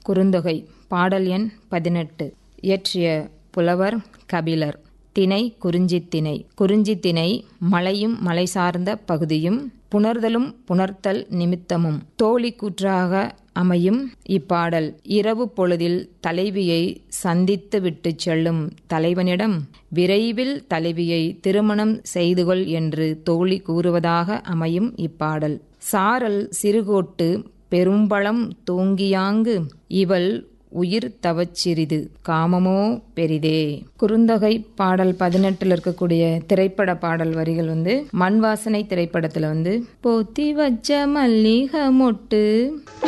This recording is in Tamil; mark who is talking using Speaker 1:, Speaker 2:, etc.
Speaker 1: குறுந்தொகை பாடல் எண் பதினெட்டு இயற்றிய புலவர் கபிலர் திணை குறிஞ்சித்திணை குறிஞ்சித்திணை மலையும் மலை சார்ந்த பகுதியும் புணர்தலும் புணர்த்தல் நிமித்தமும் தோழி கூற்றாக அமையும் இப்பாடல் இரவு பொழுதில் தலைவியை சந்தித்து விட்டு செல்லும் தலைவனிடம் விரைவில் தலைவியை திருமணம் செய்துகொள் என்று தோழி கூறுவதாக அமையும் இப்பாடல் சாரல் சிறுகோட்டு பெரும்பளம் தூங்கியாங்கு இவள் உயிர் தவச்சிறிது காமமோ பெரிதே குறுந்தொகை பாடல் பதினெட்டுல இருக்கக்கூடிய திரைப்பட பாடல் வரிகள் வந்து மண் வாசனை திரைப்படத்துல வந்து போத்தி வச்ச மல்லிகை மொட்டு